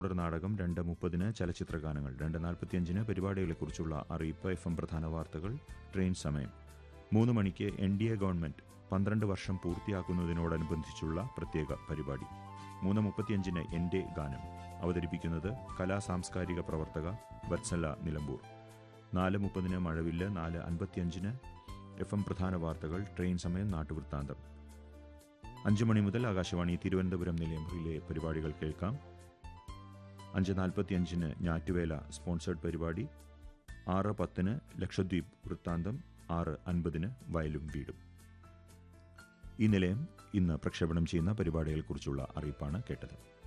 തുടർ നാടകം രണ്ട് മുപ്പതിന് ചലച്ചിത്ര ഗാനങ്ങൾ രണ്ട് നാൽപ്പത്തിയഞ്ചിന് പരിപാടികളെക്കുറിച്ചുള്ള അറിയിപ്പ് എഫ് എം പ്രധാന വാർത്തകൾ ട്രെയിൻ സമയം മൂന്ന് മണിക്ക് എൻ ഡി എ ഗവൺമെന്റ് പന്ത്രണ്ട് വർഷം പൂർത്തിയാക്കുന്നതിനോടനുബന്ധിച്ചുള്ള പ്രത്യേക പരിപാടി മൂന്ന് മുപ്പത്തിയഞ്ചിന് എന്റെ ഗാനം അവതരിപ്പിക്കുന്നത് കലാ സാംസ്കാരിക പ്രവർത്തക വത്സല നിലമ്പൂർ നാല് മുപ്പതിന് മഴവില്ല് നാല് അൻപത്തിയഞ്ചിന് എഫ് എം പ്രധാന വാർത്തകൾ ട്രെയിൻ സമയം നാട്ടുവൃത്താന്തം അഞ്ച് മണി മുതൽ ആകാശവാണി തിരുവനന്തപുരം നിലയംറിലെ പരിപാടികൾ കേൾക്കാം അഞ്ച് നാൽപ്പത്തിയഞ്ചിന് ഞാറ്റുവേല സ്പോൺസേഡ് പരിപാടി ആറ് പത്തിന് ലക്ഷദ്വീപ് വൃത്താന്തം ആറ് അൻപതിന് വയലും വീടും ഈ നിലയം ഇന്ന് പ്രക്ഷേപണം ചെയ്യുന്ന പരിപാടികളെക്കുറിച്ചുള്ള അറിയിപ്പാണ് കേട്ടത്